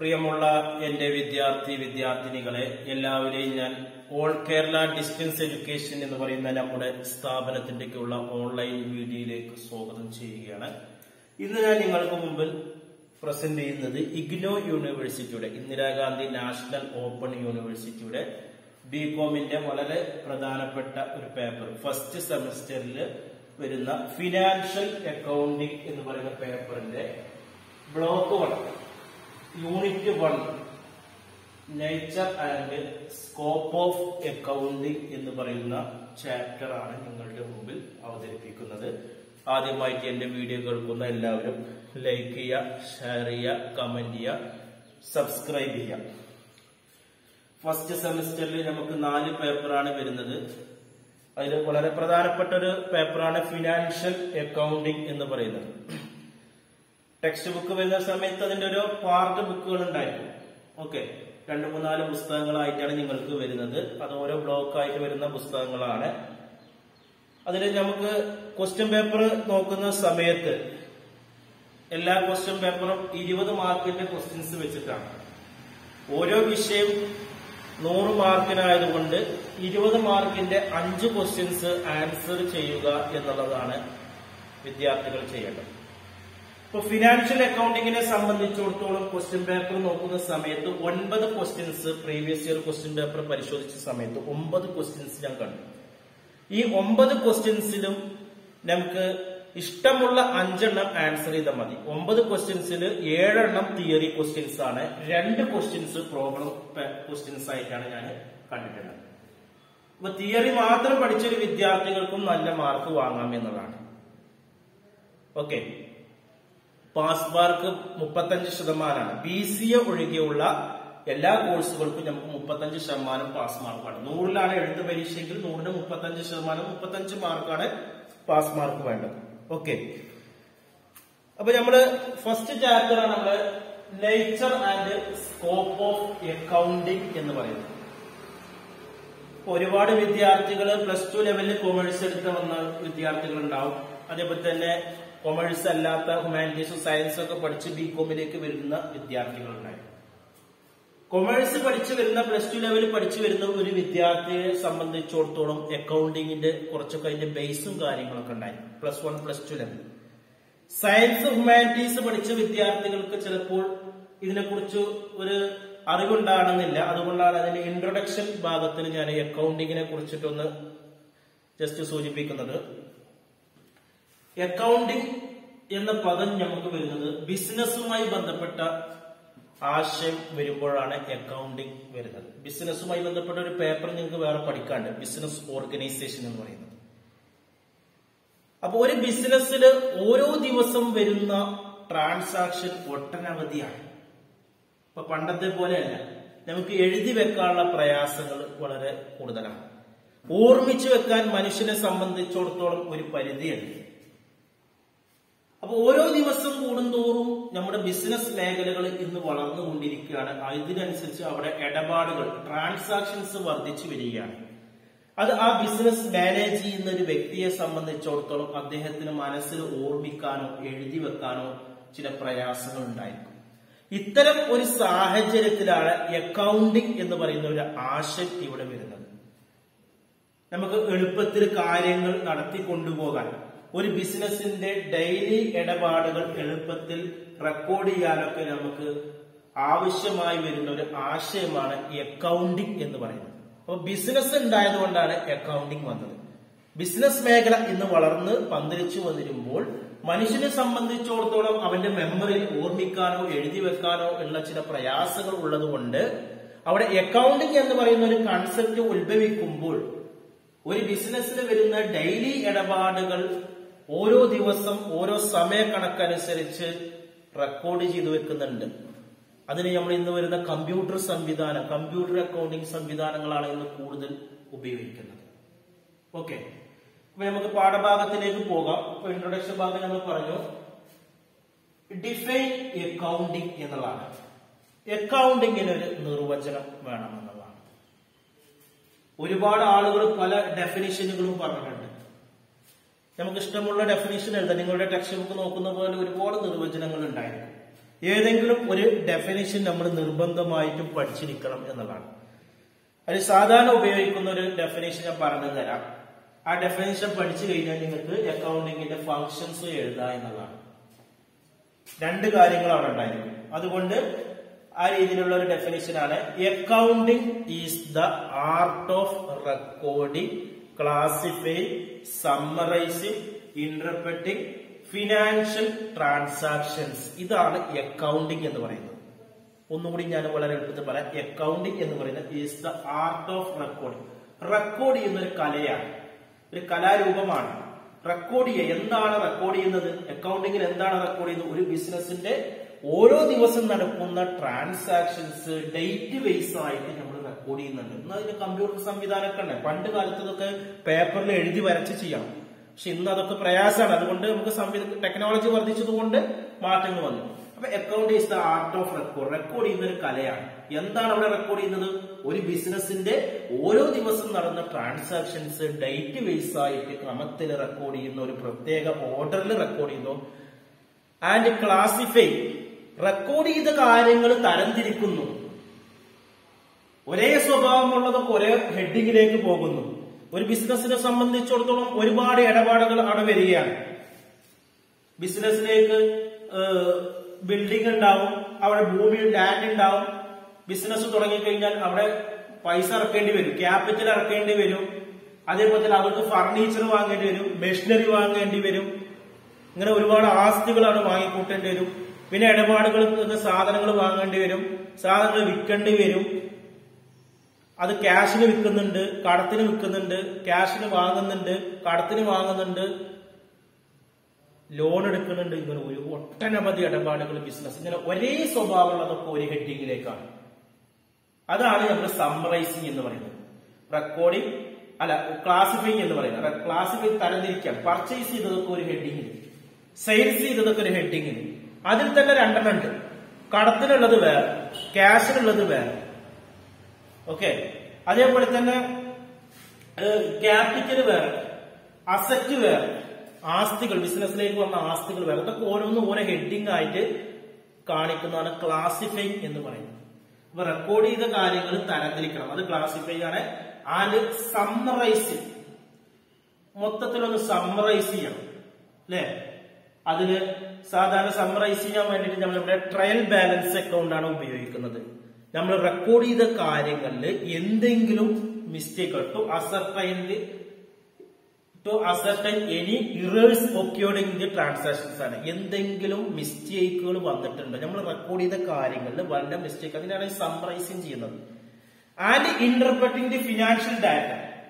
പ്രിയമുള്ള എന്റെ വിദ്യാർത്ഥി വിദ്യാർത്ഥിനികളെ എല്ലാവരെയും ഞാൻ ഓൾ കേരള ഡിസ്റ്റൻസ് എഡ്യൂക്കേഷൻ എന്ന് പറയുന്ന നമ്മുടെ സ്ഥാപനത്തിന്റെയൊക്കെയുള്ള ഓൺലൈൻ വീഡിയോയിലേക്ക് സ്വാഗതം ചെയ്യുകയാണ് ഇന്ന് ഞാൻ നിങ്ങൾക്ക് മുമ്പിൽ പ്രസന്റ് ചെയ്യുന്നത് ഇഗ്നോ യൂണിവേഴ്സിറ്റിയുടെ ഇന്ദിരാഗാന്ധി നാഷണൽ ഓപ്പൺ യൂണിവേഴ്സിറ്റിയുടെ ബി കോമിന്റെ വളരെ പ്രധാനപ്പെട്ട ഒരു പേപ്പർ ഫസ്റ്റ് സെമസ്റ്ററിൽ വരുന്ന ഫിനാൻഷ്യൽ അക്കൗണ്ടിംഗ് എന്ന് പറയുന്ന പേപ്പറിന്റെ block one unit one nature and scope of accounting എന്ന് പറയുന്ന ചാപ്റ്റർ ആണ് നിങ്ങളുടെ മുമ്പിൽ അവതരിപ്പിക്കുന്നത് ആദ്യമായിട്ട് എന്റെ വീഡിയോ കേൾക്കുന്ന എല്ലാവരും ലൈക്ക് ചെയ്യുക ഷെയർ ചെയ്യുക കമന്റ് ചെയ്യുക സബ്സ്ക്രൈബ് ചെയ്യുക ഫസ്റ്റ് സെമിസ്റ്ററിൽ നമുക്ക് നാല് പേപ്പറാണ് വരുന്നത് അതിൽ വളരെ പ്രധാനപ്പെട്ട ഒരു പേപ്പറാണ് ഫിനാൻഷ്യൽ അക്കൗണ്ടിംഗ് എന്ന് പറയുന്നത് ടെക്സ്റ്റ് ബുക്ക് വരുന്ന സമയത്ത് അതിന്റെ ഒരു പാർട്ട് ബുക്കുകൾ ഉണ്ടായിരിക്കും ഓക്കെ രണ്ട് മൂന്നാല് പുസ്തകങ്ങളായിട്ടാണ് നിങ്ങൾക്ക് വരുന്നത് അത് ഓരോ ബ്ലോക്ക് ആയിട്ട് വരുന്ന പുസ്തകങ്ങളാണ് അതിൽ നമുക്ക് ക്വസ്റ്റ്യൻ പേപ്പർ നോക്കുന്ന സമയത്ത് എല്ലാ ക്വസ്റ്റ്യൻ പേപ്പറും ഇരുപത് മാർക്കിന്റെ ക്വസ്റ്റ്യൻസ് വെച്ചിട്ടാണ് ഓരോ വിഷയം നൂറ് മാർക്കിനായതുകൊണ്ട് ഇരുപത് മാർക്കിന്റെ അഞ്ച് ക്വസ്റ്റ്യൻസ് ആൻസർ ചെയ്യുക എന്നുള്ളതാണ് വിദ്യാർത്ഥികൾ ചെയ്യേണ്ടത് ഇപ്പൊ ഫിനാൻഷ്യൽ അക്കൗണ്ടിങ്ങിനെ സംബന്ധിച്ചിടത്തോളം ക്വസ്റ്റ്യൻ പേപ്പർ നോക്കുന്ന സമയത്ത് ഒൻപത് questions previous year question paper പരിശോധിച്ച സമയത്ത് ഒമ്പത് ക്വസ്റ്റ്യൻസ് ഞാൻ കണ്ടു ഈ ഒമ്പത് ക്വസ്റ്റ്യൻസിലും നമുക്ക് ഇഷ്ടമുള്ള അഞ്ചെണ്ണം ആൻസർ ചെയ്താൽ മതി ഒമ്പത് ക്വസ്റ്റ്യൻസിൽ ഏഴെണ്ണം തിയറി ക്വസ്റ്റ്യൻസ് ആണ് രണ്ട് ക്വസ്റ്റ്യൻസ് പ്രോബ്ലം ക്വസ്റ്റ്യൻസ് ആയിട്ടാണ് ഞാൻ കണ്ടിട്ടുള്ളത് അപ്പൊ തിയറി മാത്രം പഠിച്ചൊരു വിദ്യാർത്ഥികൾക്കും നല്ല മാർക്ക് വാങ്ങാം എന്നതാണ് ഓക്കെ പാസ് മാർക്ക് മുപ്പത്തഞ്ച് ശതമാനമാണ് ബി സി എ ഒഴികെയുള്ള എല്ലാ കോഴ്സുകൾക്കും നമുക്ക് മുപ്പത്തഞ്ച് ശതമാനം പാസ് മാർക്കാണ് നൂറിലാണ് എഴുത്ത് പരീക്ഷയെങ്കിൽ നൂറിന് മുപ്പത്തഞ്ച് ശതമാനം മുപ്പത്തഞ്ച് മാർക്കാണ് പാസ് മാർക്ക് വേണ്ടത് ഓക്കെ അപ്പൊ നമ്മള് ഫസ്റ്റ് ചാപ്റ്റർ ആണ് നമ്മള് nature and scope of accounting എന്ന് പറയുന്നത് ഒരുപാട് വിദ്യാർത്ഥികൾ പ്ലസ് ടു ലെവലിൽ കൊമേഴ്സ് എടുത്ത് വന്ന വിദ്യാർത്ഥികൾ ഉണ്ടാവും അതേപോലെ തന്നെ കൊമേഴ്സ് അല്ലാത്ത ഹ്യൂമാനിറ്റീസ് സയൻസ് ഒക്കെ പഠിച്ച് ബി കോമിലേക്ക് വരുന്ന വിദ്യാർത്ഥികൾ ഉണ്ടായിരുന്നു കൊമേഴ്സ് പഠിച്ചു വരുന്ന പ്ലസ് ടു ലെവലിൽ പഠിച്ചു വരുന്ന ഒരു വിദ്യാർത്ഥിയെ സംബന്ധിച്ചിടത്തോളം അക്കൗണ്ടിങ്ങിന്റെ കുറച്ചൊക്കെ അതിന്റെ ബേസും കാര്യങ്ങളൊക്കെ ഉണ്ടായി plus one plus two level science humanities പഠിച്ച വിദ്യാർത്ഥികൾക്ക് ചിലപ്പോൾ ഇതിനെക്കുറിച്ച് ഒരു അറിവുണ്ടാകണമെന്നില്ല അതുകൊണ്ടാണ് അതിന്റെ ഇൻട്രൊഡക്ഷൻ ഭാഗത്തിൽ ഞാൻ അക്കൗണ്ടിങ്ങിനെ കുറിച്ചിട്ടൊന്ന് ജസ്റ്റ് സൂചിപ്പിക്കുന്നത് അക്കൗണ്ടിംഗ് എന്ന പദം നമുക്ക് വരുന്നത് ബിസിനസ്സുമായി ബന്ധപ്പെട്ട ആശയം വരുമ്പോഴാണ് അക്കൗണ്ടിംഗ് വരുന്നത് ബിസിനസ്സുമായി ബന്ധപ്പെട്ട ഒരു പേപ്പർ നിങ്ങൾക്ക് വേറെ പഠിക്കാണ്ട് ബിസിനസ് ഓർഗനൈസേഷൻ എന്ന് പറയുന്നത് അപ്പൊ ഒരു ബിസിനസ്സിൽ ഓരോ ദിവസം വരുന്ന ട്രാൻസാക്ഷൻ ഒട്ടനവധിയാണ് ഇപ്പൊ പണ്ടത്തെ പോലെയല്ല നമുക്ക് എഴുതി വെക്കാനുള്ള പ്രയാസങ്ങൾ വളരെ കൂടുതലാണ് ഓർമ്മിച്ചു വെക്കാൻ മനുഷ്യനെ സംബന്ധിച്ചിടത്തോളം ഒരു പരിധിയുണ്ട് അപ്പൊ ഓരോ ദിവസം കൂടുന്തോറും നമ്മുടെ ബിസിനസ് മേഖലകൾ ഇന്ന് വളർന്നുകൊണ്ടിരിക്കുകയാണ് ഇതിനനുസരിച്ച് അവിടെ ഇടപാടുകൾ ട്രാൻസാക്ഷൻസ് വർദ്ധിച്ചു വരികയാണ് അത് ആ ബിസിനസ് മാനേജ് ചെയ്യുന്ന ഒരു വ്യക്തിയെ സംബന്ധിച്ചിടത്തോളം അദ്ദേഹത്തിന് മനസ്സിൽ ഓർമ്മിക്കാനോ എഴുതി വെക്കാനോ ചില പ്രയാസങ്ങൾ ഉണ്ടായിരിക്കും ഇത്തരം ഒരു സാഹചര്യത്തിലാണ് അക്കൗണ്ടിംഗ് എന്ന് പറയുന്ന ഒരു ആശയം ഇവിടെ വരുന്നത് നമുക്ക് എളുപ്പത്തിൽ കാര്യങ്ങൾ നടത്തി കൊണ്ടുപോകാൻ ഒരു ബിസിനസിന്റെ ഡെയിലി ഇടപാടുകൾ എളുപ്പത്തിൽ റെക്കോർഡ് ചെയ്യാനൊക്കെ നമുക്ക് ആവശ്യമായി വരുന്ന ഒരു ആശയമാണ് അക്കൗണ്ടിംഗ് എന്ന് പറയുന്നത് അപ്പോൾ ബിസിനസ് ഉണ്ടായതുകൊണ്ടാണ് അക്കൗണ്ടിംഗ് വന്നത് ബിസിനസ് മേഖല ഇന്ന് വളർന്ന് പന്തലിച്ചു വന്നിരുമ്പോൾ മനുഷ്യനെ സംബന്ധിച്ചിടത്തോളം അവന്റെ മെമ്മറിയിൽ ഓർമ്മിക്കാനോ എഴുതി വെക്കാനോ ഉള്ള ചില പ്രയാസങ്ങൾ ഉള്ളതുകൊണ്ട് അവിടെ അക്കൗണ്ടിംഗ് എന്ന് പറയുന്ന ഒരു കൺസെപ്റ്റ് ഉത്ഭവിക്കുമ്പോൾ ഒരു ബിസിനസ്സിൽ വരുന്ന ഡെയിലി ഇടപാടുകൾ ഓരോ ദിവസം ഓരോ സമയക്കണക്കനുസരിച്ച് റെക്കോർഡ് ചെയ്തു വെക്കുന്നുണ്ട് അതിന് നമ്മൾ ഇന്ന് വരുന്ന കമ്പ്യൂട്ടർ സംവിധാനം കമ്പ്യൂട്ടർ അക്കൗണ്ടിംഗ് സംവിധാനങ്ങളാണ് ഇന്ന് കൂടുതൽ ഉപയോഗിക്കുന്നത് ഓക്കെ അപ്പൊ നമുക്ക് പാഠഭാഗത്തിലേക്ക് പോകാം ഇപ്പൊ ഇൻട്രൊഡക്ഷൻ ഭാഗം നമ്മൾ പറഞ്ഞു ഡിഫൈൻ അക്കൗണ്ടിംഗ് എന്നുള്ളതാണ് അക്കൗണ്ടിങ്ങിന് ഒരു നിർവചനം വേണമെന്നുള്ളതാണ് ഒരുപാട് ആളുകൾ പല ഡെഫിനിഷനുകളും പറഞ്ഞിട്ടുണ്ട് നമുക്ക് ഇഷ്ടമുള്ള ഡെഫിനിഷൻ എഴുതാം നിങ്ങളുടെ ടെക്സ്റ്റ് ബുക്ക് നോക്കുന്ന പോലെ ഒരുപാട് നിർവചനങ്ങൾ ഉണ്ടായിരുന്നു ഏതെങ്കിലും ഒരു ഡെഫിനിഷൻ നമ്മൾ നിർബന്ധമായിട്ടും പഠിച്ചിരിക്കണം എന്നുള്ളതാണ് അതിൽ സാധാരണ ഉപയോഗിക്കുന്ന ഒരു ഡെഫിനേഷൻ ഞാൻ പറഞ്ഞു തരാം ആ ഡെഫിനേഷൻ പഠിച്ചു കഴിഞ്ഞാൽ നിങ്ങൾക്ക് അക്കൗണ്ടിങ്ങിന്റെ ഫങ്ഷൻസ് എഴുതാം എന്നുള്ളതാണ് രണ്ട് കാര്യങ്ങൾ അവിടെ ഉണ്ടായിരിക്കും അതുകൊണ്ട് ആ രീതിയിലുള്ള ഒരു ഡെഫിനേഷൻ ആണ് accounting is the art of recording classify summarising interpreting financial transactions ഇതാണ് അക്കൗണ്ടിംഗ് എന്ന് പറയുന്നത് ഒന്നുകൂടി ഞാൻ വളരെ എളുപ്പത്തിൽ പറയാം അക്കൗണ്ടിംഗ് എന്ന് പറയുന്നത് is the art of recording record ചെയ്യുന്ന ഒരു കലയാണ് ഒരു കലാരൂപമാണ് റെക്കോർഡ് ചെയ്യുക എന്താണ് റെക്കോർഡ് ചെയ്യുന്നത് അക്കൗണ്ടിങ്ങിൽ എന്താണ് റെക്കോർഡ് ചെയ്യുന്നത് ഒരു ബിസിനസിന്റെ ഓരോ ദിവസം നടക്കുന്ന ട്രാൻസാക്ഷൻസ് ഡേറ്റ് ബേസ് ആയിട്ട് നമ്മൾ റെക്കോർഡ് ചെയ്യുന്നുണ്ട് എന്നാൽ അതിന് കമ്പ്യൂട്ടർ സംവിധാനമൊക്കെ ഉണ്ട് പണ്ട് കാലത്ത് ഇതൊക്കെ പേപ്പറിൽ എഴുതി വരച്ച് ചെയ്യണം പക്ഷെ ഇന്ന് അതൊക്കെ പ്രയാസമാണ് അതുകൊണ്ട് നമുക്ക് സംവിധാനം ടെക്നോളജി വർദ്ധിച്ചതുകൊണ്ട് മാറ്റങ്ങൾ വന്നു അപ്പൊ account is the art of record record ചെയ്യുന്ന ഒരു കലയാണ് എന്താണ് അവിടെ റെക്കോർഡ് ചെയ്യുന്നത് ഒരു ബിസിനസിന്റെ ഓരോ ദിവസം നടന്ന ട്രാൻസാക്ഷൻസ് ഡേറ്റ് ബേസ് ആയിട്ട് ക്രമത്തിൽ റെക്കോർഡ് ചെയ്യുന്ന ഒരു പ്രത്യേക ഓർഡറിൽ റെക്കോർഡ് ചെയ്യുന്നു ആൻഡ് ക്ലാസിഫൈ റെക്കോർഡ് ചെയ്ത കാര്യങ്ങൾ തരംതിരിക്കുന്നു ഒരേ സ്വഭാവമുള്ളതൊക്കെ ഒരേ ഹെഡിങ്ങിലേക്ക് പോകുന്നു ഒരു ബിസിനസിനെ സംബന്ധിച്ചിടത്തോളം ഒരുപാട് ഇടപാടുകൾ അവിടെ വരികയാണ് ബിസിനസ്സിലേക്ക് ബിൽഡിംഗ് ഉണ്ടാവും അവിടെ ഭൂമി ലാൻഡ് ഉണ്ടാവും ബിസിനസ് തുടങ്ങിക്കഴിഞ്ഞാൽ അവിടെ പൈസ ഇറക്കേണ്ടി വരും ക്യാപിറ്റൽ ഇറക്കേണ്ടി വരും അതേപോലെ തന്നെ അവർക്ക് ഫർണിച്ചർ വാങ്ങേണ്ടി വരും മെഷീനറി വാങ്ങേണ്ടി വരും ഇങ്ങനെ ഒരുപാട് ആസ്തികൾ അവിടെ വാങ്ങിക്കൂട്ടേണ്ടി വരും പിന്നെ ഇടപാടുകൾ സാധനങ്ങൾ വാങ്ങേണ്ടി വരും സാധനങ്ങൾ വിൽക്കേണ്ടി വരും അത് ക്യാഷിന് വിൽക്കുന്നുണ്ട് കടത്തിന് വിൽക്കുന്നുണ്ട് ക്യാഷിന് വാങ്ങുന്നുണ്ട് കടത്തിന് വാങ്ങുന്നുണ്ട് ലോൺ എടുക്കുന്നുണ്ട് ഇങ്ങനെ ഒരു ഒട്ടനവധി ഇടപാടുകൾ ബിസിനസ് ഇങ്ങനെ ഒരേ സ്വഭാവമുള്ളതൊക്കെ ഒരു ഹെഡിങ്ങിലേക്കാണ് അതാണ് നമ്മൾ സമ്മറൈസിങ് എന്ന് പറയുന്നത് റെക്കോർഡിംഗ് അല്ല ക്ലാസിഫൈങ് എന്ന് പറയുന്നത് ക്ലാസിഫൈ തരംതിരിക്കാം പർച്ചേസ് ചെയ്തതൊക്കെ ഒരു ഹെഡിങ്ങിൽ സെയിൽസ് ചെയ്തതൊക്കെ ഒരു ഹെഡിങ്ങിൽ അതിൽ തന്നെ രണ്ടെണ്ണം ഉണ്ട് കടത്തിനുള്ളത് വേറെ ക്യാഷിനുള്ളത് വേറെ ഓക്കെ അതേപോലെ തന്നെ ക്യാപിറ്റൽ വേറെ അസറ്റ് വേറെ ആസ്തികൾ ബിസിനസ്സിലേക്ക് വന്ന ആസ്തികൾ വേറെ ഇതൊക്കെ ഓരോന്നും ഓരോ ഹെഡിങ് ആയിട്ട് കാണിക്കുന്നതാണ് ക്ലാസിഫൈങ് എന്ന് പറയുന്നത് അപ്പൊ റെക്കോർഡ് ചെയ്ത കാര്യങ്ങൾ തരംതിരിക്കണം അത് ക്ലാസിഫൈ ആണ് ആൻഡ് സമ്മറൈസ് മൊത്തത്തിലൊന്ന് സമ്മറൈസ് ചെയ്യണം അല്ലെ അതിന് സാധാരണ സമ്മറൈസ് ചെയ്യാൻ വേണ്ടിയിട്ട് നമ്മളിവിടെ ട്രയൽ ബാലൻസ് അക്കൗണ്ട് ആണ് ഉപയോഗിക്കുന്നത് നമ്മൾ റെക്കോർഡ് ചെയ്ത കാര്യങ്ങളിൽ എന്തെങ്കിലും mistake to ascertained to ascertain any errors occurred the transactions ആണ് എന്തെങ്കിലും മിസ്റ്റേക്കുകൾ വന്നിട്ടുണ്ട് നമ്മൾ റെക്കോർഡ് ചെയ്ത കാര്യങ്ങളിൽ വല്ല മിസ്റ്റേക്ക് അതിനാണ് സമ്മറൈസിങ് ചെയ്യുന്നത് and interpreting the financial data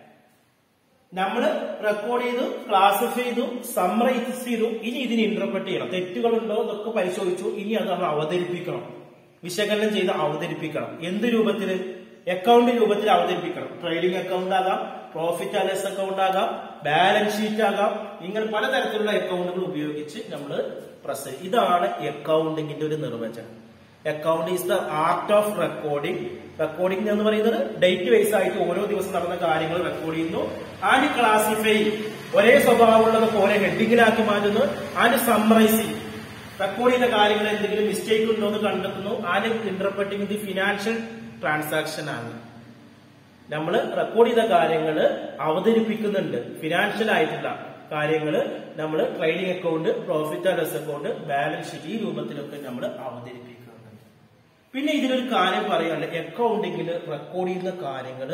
നമ്മൾ റെക്കോർഡ് ചെയ്തു ക്ലാസിഫൈ ചെയ്തു സമ്മറൈസ് ചെയ്തു ഇനി ഇതിന് ഇന്റർപ്രറ്റ് ചെയ്യണം തെറ്റുകളുണ്ടോ എന്നൊക്കെ പരിശോധിച്ചു ഇനി അത് നമ്മൾ അവതരിപ്പിക്കണം വിശകലനം ചെയ്ത് അവതരിപ്പിക്കണം എന്ത് രൂപത്തില് അക്കൗണ്ട് രൂപത്തിൽ അവതരിപ്പിക്കണം ട്രേഡിംഗ് അക്കൗണ്ട് ആകാം പ്രോഫിറ്റ് ആൻഡ് ലോസ് അക്കൗണ്ട് ആകാം ബാലൻസ് ഷീറ്റ് ആകാം ഇങ്ങനെ പലതരത്തിലുള്ള അക്കൗണ്ടുകൾ ഉപയോഗിച്ച് നമ്മൾ പ്രസ് ഇതാണ് അക്കൗണ്ടിങ്ങിന്റെ ഒരു നിർവചനം account is the art of recording recording എന്ന് പറയുന്നത് ഡേറ്റ് വൈസ് ആയിട്ട് ഓരോ ദിവസം നടന്ന കാര്യങ്ങൾ റെക്കോർഡ് ചെയ്യുന്നു ആൻഡ് ക്ലാസിഫൈ ഒരേ സ്വഭാവമുള്ളതൊക്കെ ഓരോ ഹെഡിങ്ങിലാക്കി മാറ്റുന്നു ആൻഡ് സമ്മറൈസിംഗ് റെക്കോർഡ് ചെയ്ത കാര്യങ്ങൾ എന്തെങ്കിലും മിസ്റ്റേക്ക് ഉണ്ടോ എന്ന് കണ്ടെത്തുന്നു and interpreting the financial transaction ആണ് നമ്മൾ റെക്കോർഡ് ചെയ്ത കാര്യങ്ങൾ അവതരിപ്പിക്കുന്നുണ്ട് ഫിനാൻഷ്യൽ ആയിട്ടുള്ള കാര്യങ്ങൾ നമ്മൾ trading account profit and loss account balance sheet ഈ രൂപത്തിലൊക്കെ നമ്മൾ അവതരിപ്പിക്കുന്നുണ്ട് പിന്നെ ഇതിലൊരു കാര്യം പറയാനുള്ളത് അക്കൗണ്ടിങ്ങിൽ റെക്കോർഡ് ചെയ്യുന്ന കാര്യങ്ങൾ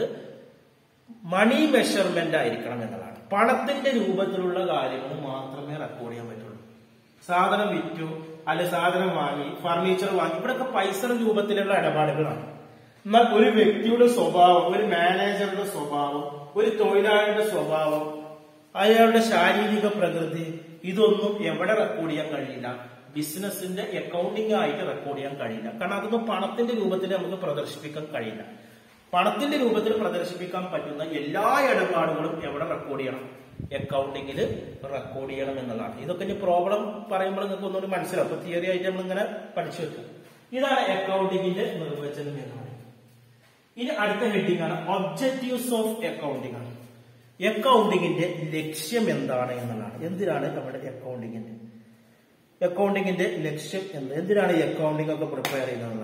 മണി മെഷർമെന്റ് ആയിരിക്കണം എന്നതാണ് പണത്തിന്റെ രൂപത്തിലുള്ള കാര്യങ്ങൾ മാത്രമേ റെക്കോർഡ് ചെയ്യാൻ പറ്റുള്ളൂ സാധനം വിറ്റു അല്ലെ സാധനം വാങ്ങി ഫർണിച്ചർ വാങ്ങി ഇവിടെയൊക്കെ പൈസ രൂപത്തിലുള്ള ഇടപാടുകളാണ് എന്നാൽ ഒരു വ്യക്തിയുടെ സ്വഭാവം ഒരു മാനേജറുടെ സ്വഭാവം ഒരു തൊഴിലാളിയുടെ സ്വഭാവം അയാളുടെ ശാരീരിക പ്രകൃതി ഇതൊന്നും എവിടെ റെക്കോർഡ് ചെയ്യാൻ കഴിയില്ല ബിസിനസിന്റെ അക്കൗണ്ടിംഗ് ആയിട്ട് റെക്കോർഡ് ചെയ്യാൻ കഴിയില്ല കാരണം അതൊന്നും പണത്തിന്റെ രൂപത്തിൽ നമുക്ക് പ്രദർശിപ്പിക്കാൻ കഴിയില്ല പണത്തിന്റെ രൂപത്തിൽ പ്രദർശിപ്പിക്കാൻ പറ്റുന്ന എല്ലാ ഇടപാടുകളും എവിടെ റെക്കോർഡ് ചെയ്യണം അക്കൗണ്ടിങ്ങിൽ റെക്കോർഡ് ചെയ്യണം എന്നുള്ളതാണ് ഇതൊക്കെ ഇനി പ്രോബ്ലം പറയുമ്പോൾ നിങ്ങൾക്ക് ഒന്നുകൂടി മനസ്സിലാവും അപ്പൊ തിയറി ആയിട്ട് നമ്മൾ ഇങ്ങനെ പഠിച്ചു വെക്കും ഇതാണ് അക്കൗണ്ടിങ്ങിന്റെ നിർവചനം എന്ന് പറയുന്നത് ഇനി അടുത്ത ഹെഡിങ് ആണ് ഒബ്ജക്റ്റീവ്സ് ഓഫ് അക്കൗണ്ടിങ് ആണ് അക്കൗണ്ടിങ്ങിന്റെ ലക്ഷ്യം എന്താണ് എന്നുള്ളതാണ് എന്തിനാണ് നമ്മുടെ അക്കൗണ്ടിങ്ങിന്റെ അക്കൗണ്ടിങ്ങിന്റെ ലക്ഷ്യം എന്ത് എന്തിനാണ് ഈ അക്കൗണ്ടിംഗ് ഒക്കെ പ്രിപ്പയർ ചെയ്യുന്നത്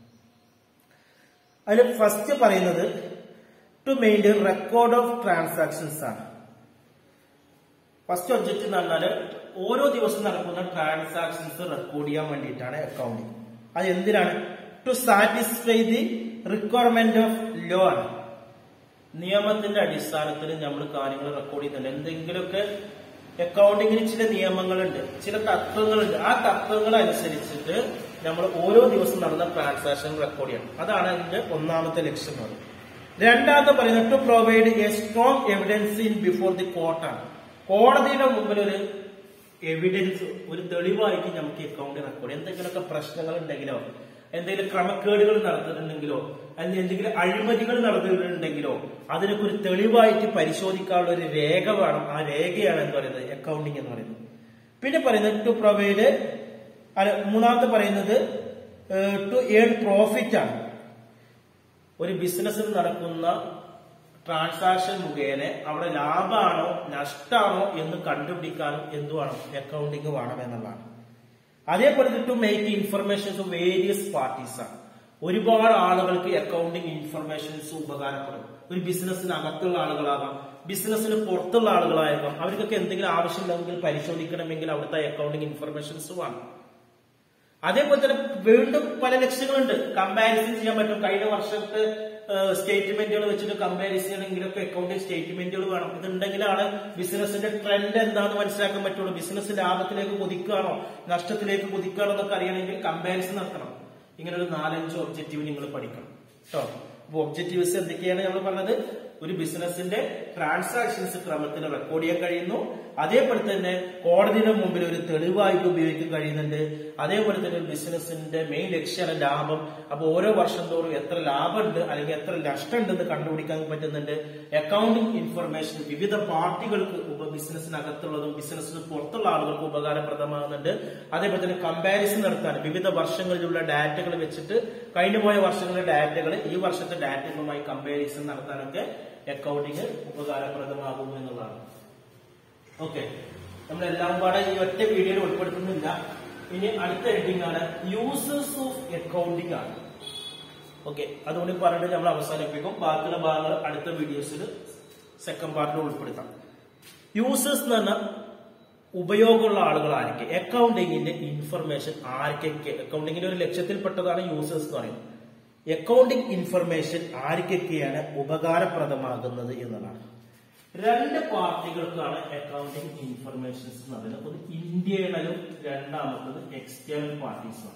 അതിൽ ഫസ്റ്റ് പറയുന്നത് to maintain record of transactions ആണ് ഫസ്റ്റ് ഒബ്ജക്റ്റ് എന്ന് പറഞ്ഞാൽ ഓരോ ദിവസം നടക്കുന്ന ട്രാൻസാക്ഷൻസ് റെക്കോർഡ് ചെയ്യാൻ വേണ്ടിയിട്ടാണ് അക്കൗണ്ടിങ് അത് എന്തിനാണ് to satisfy the requirement of law ആണ് നിയമത്തിന്റെ അടിസ്ഥാനത്തിൽ നമ്മൾ കാര്യങ്ങൾ റെക്കോർഡ് ചെയ്യുന്നുണ്ട് എന്തെങ്കിലുമൊക്കെ അക്കൗണ്ടിങ്ങിന് ചില നിയമങ്ങളുണ്ട് ചില തത്വങ്ങളുണ്ട് ആ തത്വങ്ങൾ അനുസരിച്ചിട്ട് നമ്മൾ ഓരോ ദിവസം നടന്ന ട്രാൻസാക്ഷൻ റെക്കോർഡ് ചെയ്യണം അതാണ് അതിന്റെ ഒന്നാമത്തെ ലക്ഷ്യം എന്ന് പറയുന്നത് രണ്ടാമത്തെ പറയുന്നത് to provide a strong evidence in before the കോർട്ടാണ് കോടതിയുടെ മുമ്പിൽ ഒരു എവിഡൻസ് ഒരു തെളിവായിട്ട് നമുക്ക് അക്കൗണ്ട് റെക്കോർഡ് എന്തെങ്കിലുമൊക്കെ പ്രശ്നങ്ങൾ ഉണ്ടെങ്കിലോ എന്തെങ്കിലും ക്രമക്കേടുകൾ നടത്തിയിട്ടുണ്ടെങ്കിലോ അല്ലെങ്കിൽ എന്തെങ്കിലും അഴിമതികൾ നടത്തിയിട്ടുണ്ടെങ്കിലോ അതിനൊക്കെ ഒരു തെളിവായിട്ട് പരിശോധിക്കാനുള്ള ഒരു രേഖ വേണം ആ രേഖയാണ് എന്ന് പറയുന്നത് അക്കൗണ്ടിങ് എന്ന് പറയുന്നത് പിന്നെ പറയുന്നത് ടു പ്രൊവൈഡ് അല്ല മൂന്നാമത്തെ പറയുന്നത് ടു ഏൺ പ്രോഫിറ്റ് ആണ് ഒരു ബിസിനസ്സിൽ നടക്കുന്ന ട്രാൻസാക്ഷൻ മുഖേന അവിടെ ലാഭമാണോ നഷ്ടമാണോ എന്ന് കണ്ടുപിടിക്കാനും എന്തു വേണം അക്കൗണ്ടിങ് വേണം എന്നുള്ളതാണ് അതേപോലെ to make informations of various parties ആണ് ഒരുപാട് ആളുകൾക്ക് അക്കൗണ്ടിങ് ഇൻഫർമേഷൻസ് ഉപകാരപ്പെടും ഒരു ബിസിനസ്സിന് അകത്തുള്ള ആളുകളാകാം ബിസിനസ്സിന് പുറത്തുള്ള ആളുകളായേക്കാം അവർക്കൊക്കെ എന്തെങ്കിലും ആവശ്യമുണ്ടെങ്കിൽ പരിശോധിക്കണമെങ്കിൽ അവിടുത്തെ അക്കൗണ്ടിങ് ഇൻഫർമേഷൻസ് വേണം അതേപോലെ തന്നെ വീണ്ടും പല ലക്ഷ്യങ്ങളുണ്ട് കമ്പാരിസൺ ചെയ്യാൻ പറ്റും കഴിഞ്ഞ വർഷത്തെ സ്റ്റേറ്റ്മെന്റുകൾ വെച്ചിട്ട് കമ്പാരിസൺ ചെയ്യണമെങ്കിലൊക്കെ അക്കൗണ്ടിങ് സ്റ്റേറ്റ്മെന്റുകൾ വേണം ഇതുണ്ടെങ്കിലാണ് ബിസിനസിന്റെ ട്രെൻഡ് എന്താണെന്ന് മനസ്സിലാക്കാൻ പറ്റുള്ളൂ ബിസിനസ് ലാഭത്തിലേക്ക് കുതിക്കുകയാണോ നഷ്ടത്തിലേക്ക് കുതിക്കുകയാണോ എന്നൊക്കെ അറിയണമെങ്കിൽ കമ്പാരിസൺ നടത്തണം ഇങ്ങനെ ഒരു നാലഞ്ച് ഒബ്ജക്റ്റീവ് നിങ്ങൾ പഠിക്കണം കേട്ടോ അപ്പൊ ഒബ്ജക്റ്റീവ്സ് എന്തൊക്കെയാണ് നമ്മൾ പറഞ്ഞത് ഒരു ബിസിനസിന്റെ ട്രാൻസാക്ഷൻസ് ക്രമത്തിൽ റെക്കോർഡ് ചെയ്യാൻ കഴിയുന്നു അതേപോലെ തന്നെ കോടതിയുടെ മുമ്പിൽ ഒരു തെളിവായിട്ട് ഉപയോഗിക്കാൻ കഴിയുന്നുണ്ട് അതേപോലെ തന്നെ ഒരു ബിസിനസിന്റെ മെയിൻ ലക്ഷ്യമാണ് ലാഭം അപ്പൊ ഓരോ വർഷം തോറും എത്ര ലാഭമുണ്ട് അല്ലെങ്കിൽ എത്ര നഷ്ടമുണ്ടെന്ന് കണ്ടുപിടിക്കാൻ പറ്റുന്നുണ്ട് അക്കൗണ്ടിംഗ് ഇൻഫർമേഷൻ വിവിധ പാർട്ടികൾക്ക് ഉപ ബിസിനസ്സിനകത്തുള്ളതും ബിസിനസ്സിന് പുറത്തുള്ള ആളുകൾക്ക് ഉപകാരപ്രദമാകുന്നുണ്ട് അതേപോലെ തന്നെ കമ്പാരിസൺ നടത്താൻ വിവിധ വർഷങ്ങളിലുള്ള ഡാറ്റകൾ വെച്ചിട്ട് കഴിഞ്ഞുപോയ വർഷങ്ങളിലെ ഡാറ്റകൾ ഈ വർഷത്തെ ഡാറ്റകളുമായി കമ്പാരിസൺ നടത്താനൊക്കെ അക്കൗണ്ടിങ് ഉപകാരപ്രദമാകുന്നു എന്നുള്ളതാണ് ഓക്കെ നമ്മളെല്ലാം പാടെ ഈ ഒറ്റ വീഡിയോയിൽ ഉൾപ്പെടുത്തുന്നില്ല ഇനി അടുത്ത ഹെഡിങ് ആണ് യൂസേഴ്സ് ഓഫ് അക്കൗണ്ടിങ് ആണ് ഓക്കെ അതുകൊണ്ട് പറഞ്ഞിട്ട് നമ്മൾ അവസാനിപ്പിക്കും ബാക്കിയുള്ള ഭാഗങ്ങൾ അടുത്ത വീഡിയോസിൽ സെക്കൻഡ് പാർട്ടിൽ ഉൾപ്പെടുത്താം യൂസേഴ്സ് എന്ന് പറഞ്ഞാൽ ഉപയോഗമുള്ള ആളുകൾ ആരൊക്കെ അക്കൗണ്ടിങ്ങിന്റെ ഇൻഫർമേഷൻ ആർക്കൊക്കെ അക്കൗണ്ടിങ്ങിന്റെ ഒരു ലക്ഷ്യത്തിൽപ്പെട്ടതാണ് യൂസേഴ്സ് എന്ന് പറയുന്നത് അക്കൗണ്ടിംഗ് ഇൻഫർമേഷൻ ആർക്കൊക്കെയാണ് ഉപകാരപ്രദമാകുന്നത് എന്നതാണ് രണ്ട് പാർട്ടികൾക്കാണ് അക്കൗണ്ടിംഗ് ഇൻഫർമേഷൻസ് എന്ന് പറയുന്നത് ഒന്ന് ഇന്റേണലും രണ്ടാമത്തത് എക്സ്റ്റേണൽ പാർട്ടീസുമാണ്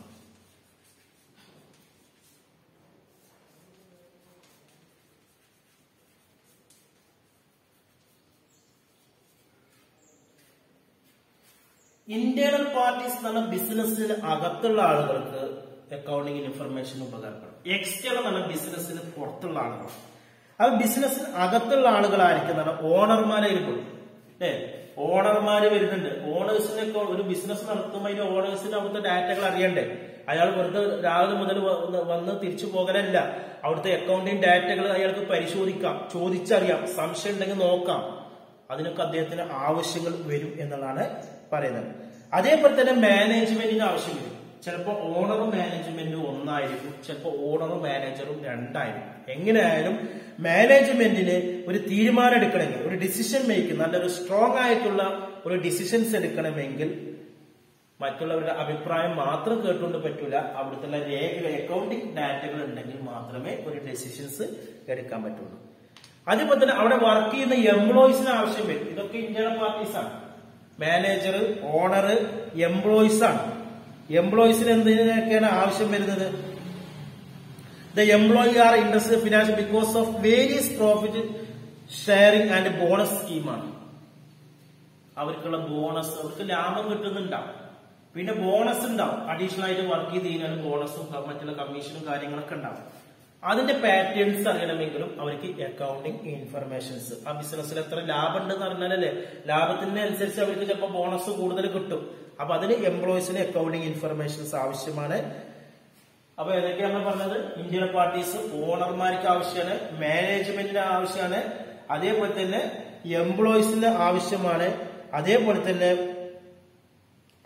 ഇന്റേണൽ പാർട്ടീസ് എന്ന് പറഞ്ഞാൽ ബിസിനസ്സിന് അകത്തുള്ള ആളുകൾക്ക് അക്കൗണ്ടിംഗ് ഇൻഫർമേഷൻ ഉപകാരപ്പെടും എക്സ്റ്റേണൽ എന്ന് പറഞ്ഞാൽ ബിസിനസ്സിന് പുറത്തുള്ള ആളുകൾ അത് ബിസിനസ്സിന് അകത്തുള്ള ആളുകളായിരിക്കും ഓണർമാരായിരിക്കും അല്ലേ ഓണർമാര് വരുന്നുണ്ട് ഓണേഴ്സിനൊക്കെ ഒരു ബിസിനസ് നടത്തുമ്പോൾ അതിന്റെ ഓണേഴ്സിന് അവിടുത്തെ ഡാറ്റകൾ അറിയണ്ടേ അയാൾ വെറുതെ രാവിലെ മുതൽ വന്ന് വന്ന് തിരിച്ചു പോകലല്ല അവിടുത്തെ അക്കൗണ്ടിങ് ഡാറ്റകൾ അയാൾക്ക് പരിശോധിക്കാം ചോദിച്ചറിയാം സംശയം ഉണ്ടെങ്കിൽ നോക്കാം അതിനൊക്കെ അദ്ദേഹത്തിന് ആവശ്യങ്ങൾ വരും എന്നുള്ളതാണ് പറയുന്നത് അതേപോലെ തന്നെ മാനേജ്മെന്റിന് ആവശ്യം വരും ചിലപ്പോൾ ഓണറും മാനേജ്മെന്റും ഒന്നായിരിക്കും ചിലപ്പോൾ ഓണറും മാനേജറും രണ്ടായിരിക്കും എങ്ങനെയായാലും മാനേജ്മെന്റിന് ഒരു തീരുമാനം എടുക്കണമെങ്കിൽ ഒരു ഡിസിഷൻ മേക്കിംഗ് നല്ലൊരു സ്ട്രോങ് ആയിട്ടുള്ള ഒരു ഡിസിഷൻസ് എടുക്കണമെങ്കിൽ മറ്റുള്ളവരുടെ അഭിപ്രായം മാത്രം കേട്ടുകൊണ്ട് പറ്റൂല അവിടുത്തെ രേഖകൾ അക്കൗണ്ടിംഗ് ഡാറ്റകൾ ഉണ്ടെങ്കിൽ മാത്രമേ ഒരു ഡിസിഷൻസ് എടുക്കാൻ പറ്റുള്ളൂ അതേപോലെ തന്നെ അവിടെ വർക്ക് ചെയ്യുന്ന എംപ്ലോയീസിന് ആവശ്യം വരും ഇതൊക്കെ ഇന്ത്യയുടെ പാർട്ടീസ് ആണ് മാനേജർ ഓണർ എംപ്ലോയീസ് ആണ് എംപ്ലോയീസിന് എന്തിനൊക്കെയാണ് ആവശ്യം വരുന്നത് the employee are interested financial because of various profit sharing and bonus സ്കീമാണ് അവർക്കുള്ള ബോണസ് അവർക്ക് ലാഭം കിട്ടുന്നുണ്ടാവും പിന്നെ ബോണസ് ഉണ്ടാവും അഡീഷണൽ ആയിട്ട് വർക്ക് ചെയ്ത് കഴിഞ്ഞാൽ ബോണസും മറ്റുള്ള കമ്മീഷനും കാര്യങ്ങളൊക്കെ ഉണ്ടാവും അതിന്റെ പാറ്റേൺസ് അറിയണമെങ്കിലും അവർക്ക് അക്കൗണ്ടിങ് ഇൻഫർമേഷൻസ് ആ ബിസിനസ്സിൽ എത്ര ലാഭം ഉണ്ടെന്ന് അറിഞ്ഞാലല്ലേ ലാഭത്തിന് അനുസരിച്ച് അവർക്ക് ചിലപ്പോൾ ബോണസ് കൂടുതൽ കിട്ടും അപ്പൊ അതിന് എംപ്ലോയീസിന് അക്കൗണ്ടിങ് ഇൻഫർമേഷൻസ് ആവശ്യമാണ് അപ്പൊ ഏതൊക്കെയാണ് നമ്മൾ പറഞ്ഞത് ഇന്ത്യൻ പാർട്ടീസ് ഓണർമാർക്ക് ആവശ്യമാണ് മാനേജ്മെന്റിന് ആവശ്യമാണ് അതേപോലെ തന്നെ എംപ്ലോയീസിന് ആവശ്യമാണ് അതേപോലെ തന്നെ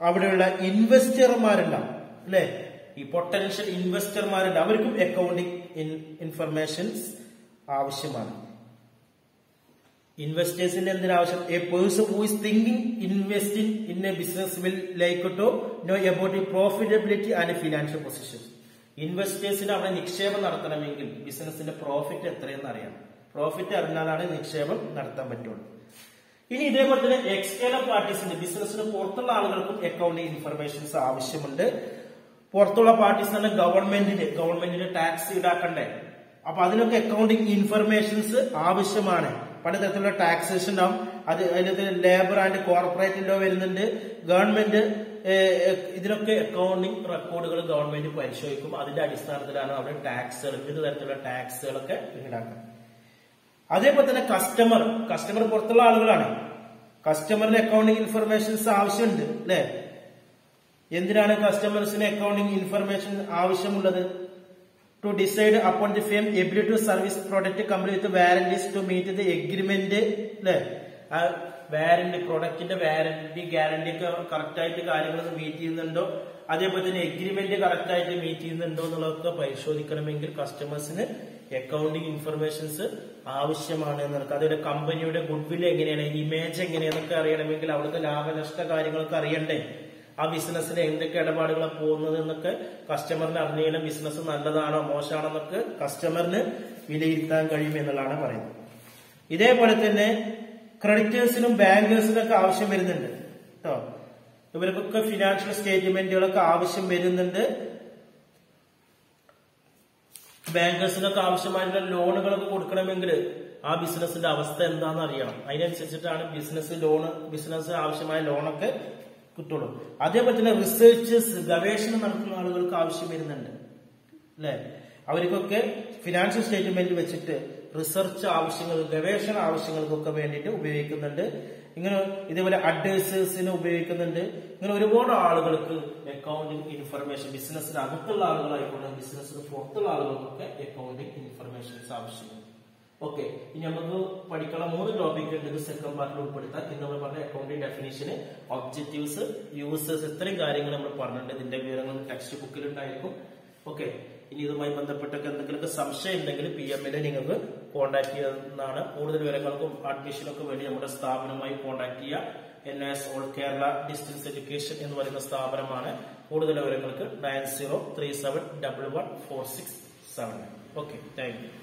അവിടെയുള്ള ഇൻവെസ്റ്റർമാരുണ്ടാവും അല്ലെ ഈ പൊട്ടൻഷ്യൽ ഇൻവെസ്റ്റർമാരുണ്ട് അവർക്കും അക്കൗണ്ടിങ് ഇൻഫർമേഷൻസ് ആവശ്യമാണ് ഇൻവെസ്റ്റേഴ്സിന്റെ എന്തിനാവശ്യം a person who is thinking investing in a business will like to know about ഈ പ്രോഫിറ്റബിലിറ്റി ആൻഡ് ഫിനാൻഷ്യൽ പൊസിഷൻ ഇൻവെസ്റ്റേഴ്സിന് അവിടെ നിക്ഷേപം നടത്തണമെങ്കിൽ ബിസിനസിന്റെ പ്രോഫിറ്റ് എത്രയെന്ന് അറിയണം പ്രോഫിറ്റ് അറിഞ്ഞാലാണ് നിക്ഷേപം നടത്താൻ പറ്റുള്ളൂ ഇനി ഇതേപോലെ തന്നെ എക്സ്റ്റേണൽ പാർട്ടീസിന്റെ ബിസിനസിന് പുറത്തുള്ള ആളുകൾക്കും അക്കൗണ്ടിങ് ഇൻഫർമേഷൻസ് ആവശ്യമുണ്ട് പുറത്തുള്ള പാർട്ടീസ് തന്നെ ഗവൺമെന്റിന് ഗവൺമെന്റിന് ടാക്സ് ഈടാക്കണ്ടേ അപ്പൊ അതിനൊക്കെ അക്കൗണ്ടിങ് ഇൻഫർമേഷൻസ് ആവശ്യമാണ് പലതരത്തിലുള്ള ടാക്സേഷൻ ഉണ്ടാവും അത് അതിനകത്ത് ലേബർ ആൻഡ് കോർപ്പറേറ്റ് ലോ വരുന്നുണ്ട് ഗവൺമെന്റ് ഏഹ്, ഇതിനൊക്കെ അക്കൗണ്ടിങ് റെക്കോർഡുകൾ ഗവൺമെന്റ് പരിശോധിക്കും അതിന്റെ അടിസ്ഥാനത്തിലാണ് അവിടെ ടാക്സുകൾ വിവിധ തരത്തിലുള്ള ടാക്സുകളൊക്കെ ഈടാക്കുന്നത് അതേപോലെ തന്നെ കസ്റ്റമർ കസ്റ്റമർ പുറത്തുള്ള ആളുകളാണ് കസ്റ്റമറിന് അക്കൗണ്ടിങ് ഇൻഫർമേഷൻസ് ആവശ്യമുണ്ട് അല്ലെ എന്തിനാണ് കസ്റ്റമേഴ്സിന് അക്കൗണ്ടിങ് ഇൻഫർമേഷൻ ആവശ്യമുള്ളത് to decide upon the fame ability to service product company with warranties to meet the agreement അല്ലെ ആ വാറന്റി പ്രൊഡക്റ്റിന്റെ വാറന്റി ഗ്യാരണ്ടി ഒക്കെ കറക്റ്റ് ആയിട്ട് കാര്യങ്ങൾ മീറ്റ് ചെയ്യുന്നുണ്ടോ അതേപോലെ തന്നെ എഗ്രിമെന്റ് കറക്റ്റ് ആയിട്ട് മീറ്റ് ചെയ്യുന്നുണ്ടോ എന്നുള്ളതൊക്കെ പരിശോധിക്കണമെങ്കിൽ കസ്റ്റമേഴ്സിന് അക്കൗണ്ടിങ് ഇൻഫർമേഷൻസ് ആവശ്യമാണ് എന്നൊക്കെ അതായത് കമ്പനിയുടെ ഗുഡ്വിൽ എങ്ങനെയാണ് ഇമേജ് എങ്ങനെയാണെന്നൊക്കെ അറിയണമെങ്കിൽ അവിടുത്തെ ലാഭനഷ്ട കാര്യങ്ങളൊക്കെ അറിയണ്ടേ ആ ബിസിനസ്സിൽ എന്തൊക്കെ ഇടപാടുകളാണ് പോകുന്നത് എന്നൊക്കെ കസ്റ്റമറിന് അറിഞ്ഞാൽ ബിസിനസ് നല്ലതാണോ മോശമാണോ എന്നൊക്കെ കസ്റ്റമറിന് വിലയിരുത്താൻ കഴിയും എന്നുള്ളതാണ് പറയുന്നത് ഇതേപോലെ തന്നെ ക്രെഡിറ്റേഴ്സിനും ബാങ്കേഴ്സിനും ഒക്കെ ആവശ്യം വരുന്നുണ്ട് കേട്ടോ ഇവർക്കൊക്കെ ഫിനാൻഷ്യൽ സ്റ്റേറ്റ്മെന്റുകളൊക്കെ ആവശ്യം വരുന്നുണ്ട് ബാങ്കേഴ്സിനൊക്കെ ആവശ്യമായിട്ടുള്ള ലോണുകളൊക്കെ കൊടുക്കണമെങ്കിൽ ആ ബിസിനസിന്റെ അവസ്ഥ എന്താണെന്ന് അറിയണം അതിനനുസരിച്ചിട്ടാണ് ബിസിനസ് ലോണ് ബിസിനസ് ആവശ്യമായ ലോണൊക്കെ കിട്ടുള്ളൂ അതേപോലെ തന്നെ റിസർച്ചേഴ്സ് ഗവേഷണം നടത്തുന്ന ആളുകൾക്ക് ആവശ്യം വരുന്നുണ്ട് അല്ലെ അവർക്കൊക്കെ ഫിനാൻഷ്യൽ സ്റ്റേറ്റ്മെന്റ് വെച്ചിട്ട് റിസർച്ച് ആവശ്യങ്ങൾ ഗവേഷണ ആവശ്യങ്ങൾക്കൊക്കെ വേണ്ടിയിട്ട് ഉപയോഗിക്കുന്നുണ്ട് ഇങ്ങനെ ഇതേപോലെ അഡ്വൈസേഴ്സിന് ഉപയോഗിക്കുന്നുണ്ട് ഇങ്ങനെ ഒരുപാട് ആളുകൾക്ക് അക്കൗണ്ടിങ് ഇൻഫർമേഷൻ ബിസിനസ്സിന് അകത്തുള്ള ആളുകളായിക്കോട്ടെ ബിസിനസ്സിന് പുറത്തുള്ള ആളുകൾക്കൊക്കെ അക്കൗണ്ടിങ് ഇൻഫർമേഷൻസ് ആവശ്യമുണ്ട് ഓക്കെ ഇനി നമുക്ക് പഠിക്കുന്ന മൂന്ന് ടോപ്പിക് ഉണ്ട് ഇത് സെക്കൻഡ് പാർട്ടിൽ ഉൾപ്പെടുത്താൻ ഇന്ന് നമ്മൾ പറഞ്ഞ അക്കൗണ്ടിങ് ഡെഫിനേഷന് ഒബ്ജക്റ്റീവ്സ് യൂസേഴ്സ് ഇത്രയും കാര്യങ്ങൾ നമ്മൾ പറഞ്ഞിട്ടുണ്ട് ഇതിന്റെ വിവരങ്ങൾ ടെക്സ്റ്റ് ബുക്കിൽ ഉണ്ടായിരിക്കും ഓക്കെ ഇനി ഇതുമായി ബന്ധപ്പെട്ടൊക്കെ എന്തെങ്കിലുമൊക്കെ സംശയം ഉണ്ടെങ്കിൽ പി എമ്മിനെ നിങ്ങൾക്ക് കോൺടാക്ട് ചെയ്യുന്നതാണ് കൂടുതൽ വിവരങ്ങൾക്കും അഡ്മിഷനൊക്കെ വേണ്ടി നമ്മുടെ സ്ഥാപനവുമായി കോൺടാക്ട് ചെയ്യുക N S all Kerala distance education എന്ന് പറയുന്ന സ്ഥാപനമാണ് കൂടുതൽ വിവരങ്ങൾക്ക് nine zero three seven double one four six seven okay thank U